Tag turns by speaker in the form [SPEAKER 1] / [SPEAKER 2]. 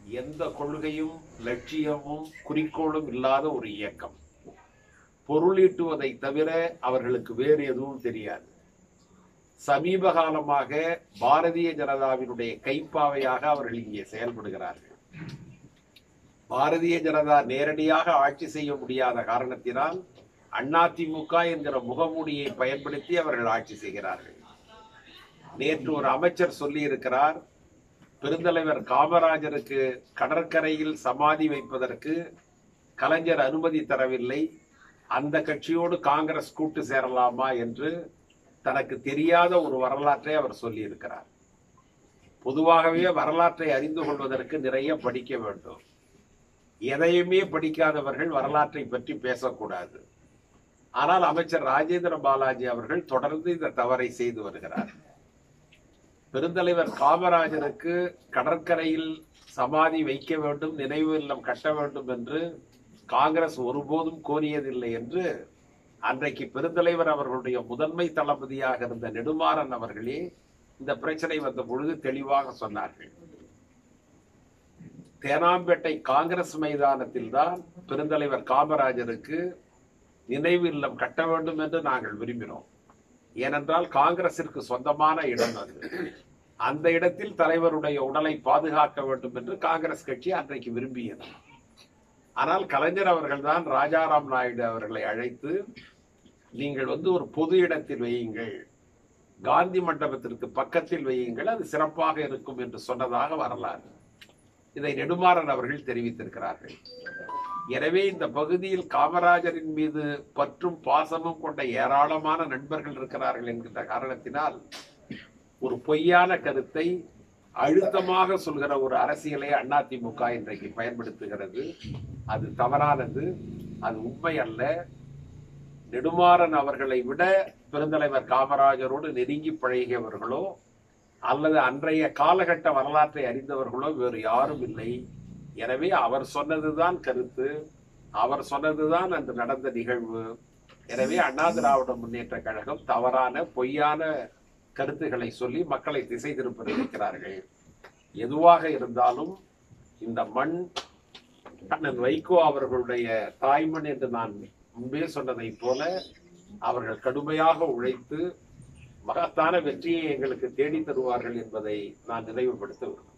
[SPEAKER 1] எந்த கொள்கையும் லட்சியமும் குறிக்கோளும் இல்லாத ஒரு இயக்கம் பொருளீட்டுவதை தவிர அவர்களுக்கு வேறு எதுவும் தெரியாது சமீப காலமாக பாரதிய ஜனதாவினுடைய கைப்பாவையாக அவர்கள் இங்கே செயல்படுகிறார்கள் பாரதிய ஜனதா நேரடியாக ஆட்சி செய்ய முடியாத காரணத்தினால் அதிமுக என்கிற முகமூடியை பயன்படுத்தி அவர்கள் ஆட்சி செய்கிறார்கள் நேற்று ஒரு அமைச்சர் சொல்லி இருக்கிறார் பெருந்தலைவர் காமராஜருக்கு கடற்கரையில் சமாதி வைப்பதற்கு கலைஞர் அனுமதி தரவில்லை அந்த கட்சியோடு காங்கிரஸ் கூட்டு சேரலாமா என்று தனக்கு தெரியாத ஒரு வரலாற்றை அவர் சொல்லி இருக்கிறார் பொதுவாகவே வரலாற்றை அறிந்து கொள்வதற்கு நிறைய படிக்க வேண்டும் எதையுமே படிக்காதவர்கள் வரலாற்றை பற்றி பேசக்கூடாது ஆனால் அமைச்சர் ராஜேந்திர பாலாஜி அவர்கள் தொடர்ந்து இந்த தவறை செய்து வருகிறார் பெருந்தலைவர் காமராஜருக்கு கடற்கரையில் சமாதி வைக்க வேண்டும் நினைவு இல்லம் கட்ட வேண்டும் என்று காங்கிரஸ் ஒருபோதும் கோரியதில்லை என்று அன்றைக்கு பெருந்தலைவர் அவர்களுடைய முதன்மை தளபதியாக இருந்த நெடுமாறன் அவர்களே இந்த பிரச்சனை வந்த பொழுது தெளிவாக சொன்னார்கள் தேனாம்பேட்டை காங்கிரஸ் மைதானத்தில் தான் பெருந்தலைவர் காமராஜருக்கு நினைவு இல்லம் கட்ட வேண்டும் என்று நாங்கள் விரும்பினோம் ஏனென்றால் காங்கிரசிற்கு சொந்தமான இடம் அது அந்த இடத்தில் தலைவருடைய உடலை பாதுகாக்க வேண்டும் என்று காங்கிரஸ் கட்சி அன்றைக்கு விரும்பியது ஆனால் கலைஞர் அவர்கள் தான் ராஜாராம் நாயுடு அவர்களை அழைத்து நீங்கள் வந்து ஒரு பொது இடத்தில் வையுங்கள் காந்தி மண்டபத்திற்கு பக்கத்தில் வையுங்கள் அது சிறப்பாக இருக்கும் என்று சொன்னதாக வரலாறு இதை நெடுமாறன் அவர்கள் தெரிவித்திருக்கிறார்கள் எனவே இந்த பகுதியில் காமராஜரின் மீது பற்றும் பாசமும் கொண்ட ஏராளமான நண்பர்கள் இருக்கிறார்கள் என்கின்ற காரணத்தினால் ஒரு பொய்யான கருத்தை அழுத்தமாக சொல்கிற ஒரு அரசியலை அதிமுக இன்றைக்கு பயன்படுத்துகிறது அது தவறானது அது உண்மை அல்ல நெடுமாறன் அவர்களை விட பெருந்தலைவர் காமராஜரோடு நெருங்கி பழகியவர்களோ அல்லது அன்றைய காலகட்ட வரலாற்றை அறிந்தவர்களோ வேறு யாரும் இல்லை எனவே அவர் சொன்னதுதான் கருத்து அவர் சொன்னதுதான் அன்று நடந்த நிகழ்வு எனவே அண்ணா திராவிட முன்னேற்ற கழகம் தவறான பொய்யான கருத்துக்களை சொல்லி மக்களை திசை திருப்ப நினைக்கிறார்கள் எதுவாக இருந்தாலும் இந்த மண் அண்ணன் வைகோ அவர்களுடைய தாய்மண் என்று நான் முன்பே சொன்னதைப் போல அவர்கள் கடுமையாக உழைத்து மகத்தான வெற்றியை எங்களுக்கு தேடி தருவார்கள் என்பதை நான் நினைவுபடுத்த விரும்புகிறேன்